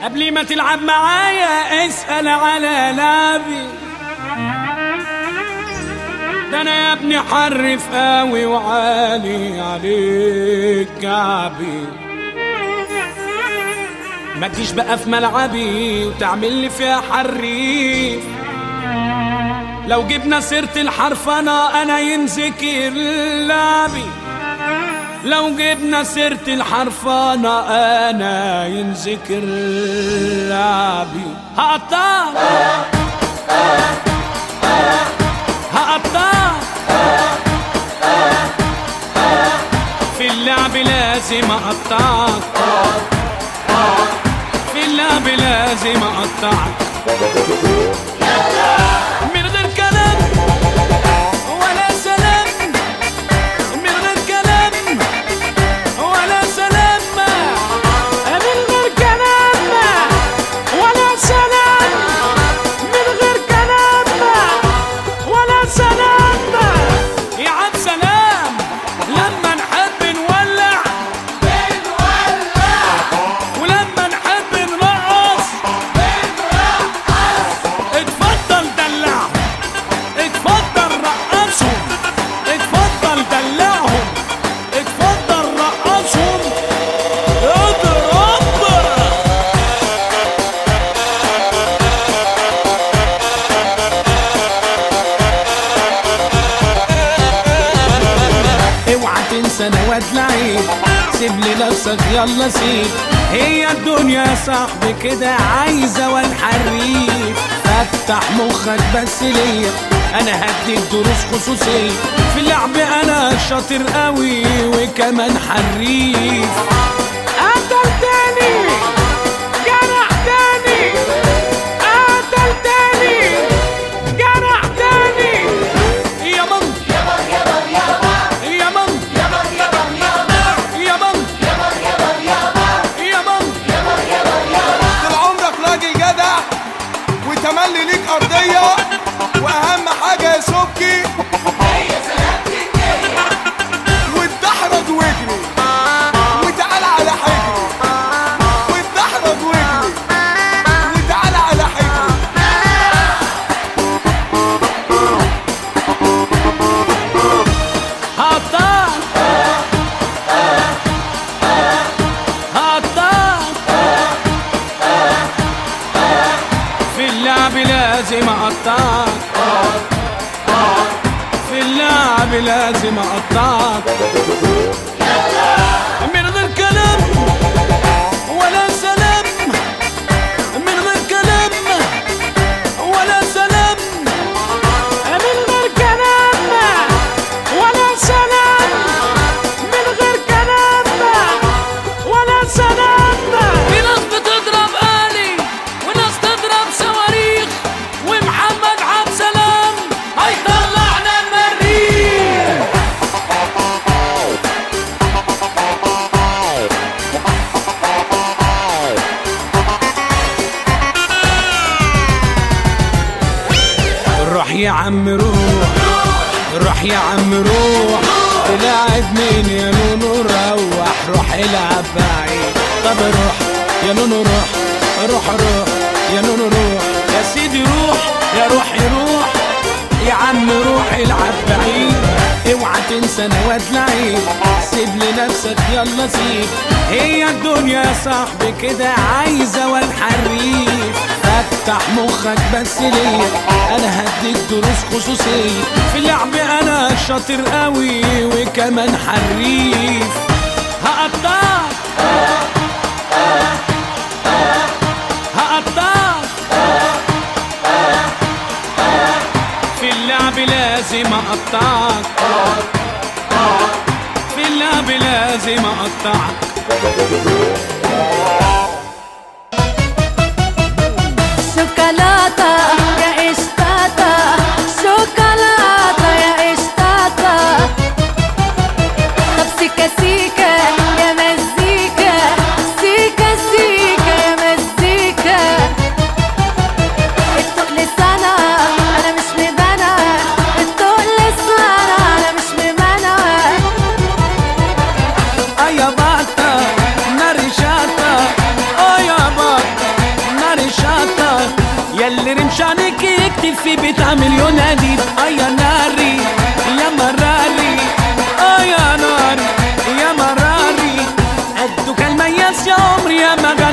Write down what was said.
قبل ما تلعب معايا اسأل على لعبي ده انا يا ابني حرف قوي وعالي عليك كعبي ما تجيش بقى في ملعبي وتعمل لي فيها حريف لو جبنا سيرة الحرفنة انا ينذكر لعبي لو جبنا سيرة الحرفانة أنا ينذكر لعبي هقطع هقطع في اللعب لازم أقطعك في اللعب لازم أقطعك من غير كلام ولا سلام من غير كلام ولا سلام من غير كلام ولا سلام من غير كلام ولا سلام يا عم سلام لما نحب نولع ولما نحب نرقص اتفضل دلعهم اتفضل رقصهم اتفضل دلعهم اتفضل رقصهم اضرب اوعى تنسى انا واد لعيب سيب لي نفسك يلا سيب هي الدنيا يا صاحبي كده عايزه والحريف فتح مخك بس ليا انا هديك دروس خصوصيه في اللعب انا شاطر قوي وكمان حريف قتلتني جرحتني قتلتني جرحتني يا مام يا مام يا مام يا مام طول عمرك راجل جدع وتملي ليك ارضيه واهم حاجه يا سبكي واتدحرج واجري وتعال على حجري واتدحرج واجري وتعال على حجري هقطع هقطع في اللعب لازم اقطعك في اللعب لازم اقطعك من غير كلام ولا سلام من غير كلام ولا سلام من غير كلام ولا سلام من غير كلام ولا سلام في ناس بتضرب آلي وناس تضرب صواريخ ومحمد عبد سلام هيطلعنا المريخ روح يا عم روح روح يا عم روح تلاعب مين يا نونو روح روح العب بعيد طب روح يا نونو روح روح روح يا نونو روح يا سيدي روح يا روحي روح يا عم روح العب بعيد اوعى تنسى انا واد لعيب سيب لنفسك يلا سيب هي الدنيا يا صاحبي كده عايزه والحريف فتح مخك بس ليا انا هديك دروس خصوصيه في اللعب انا شاطر قوي وكمان حريف هقطعك هقطعك في اللعب لازم اقطعك في اللعب لازم اقطعك شوكولاتة يا قشطاطة شوكولاتة يا قشطاطة طب سيكا سيكا يا مزيكا سيكا سيكا يا مزيكا التقل سنة أنا مش مبانة التقل سنة أنا مش مبانة اه يا بطة نار شاطة اه يا بطة علي رمشانك يكتب في بتاع مليون اديب اه يا ناري يا مراري اه يا ناري يا مراري قدو كالمياس يا عمري يا مجا